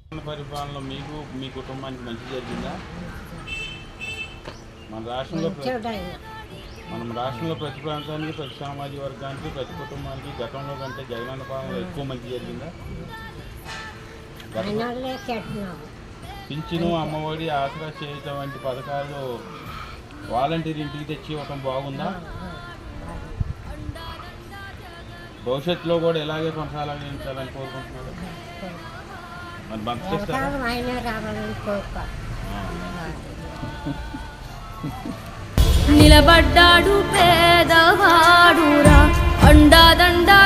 జగన్ పరిపాలనలో మీకు మీ కుటుంబానికి మంచి జరిగిందా మన రాష్ట్రంలో ప్ర- మంచోడైన మనం రాష్ట్రంలో ప్రతి ప్రాంతానికి ప్రతి సామాజిక వర్గానికి ప్రతి కుటుంబానికి గతంలో కంటే జగనన్న పాలనలో ఎక్కువ మంచి జరిగిందా గత అయినాళ్ళే చెట్టున్నాము పింఛను అమ్మఒడి ఆసరా చేయటం వంటి పథకాలు వాలంటీర్ ఇంటికి తెచ్చి ఇవ్వటం బాగుందా భవిష్యత్తులో కూడా ఇలాగే కొనసాగించాలని కోరుకుంటున్నారు మరి పంపిస్తారు ఎవరికాలం అయినా రావాలని కోరుకో నిలబడ్డాడు పేదవాడురా అండాదండ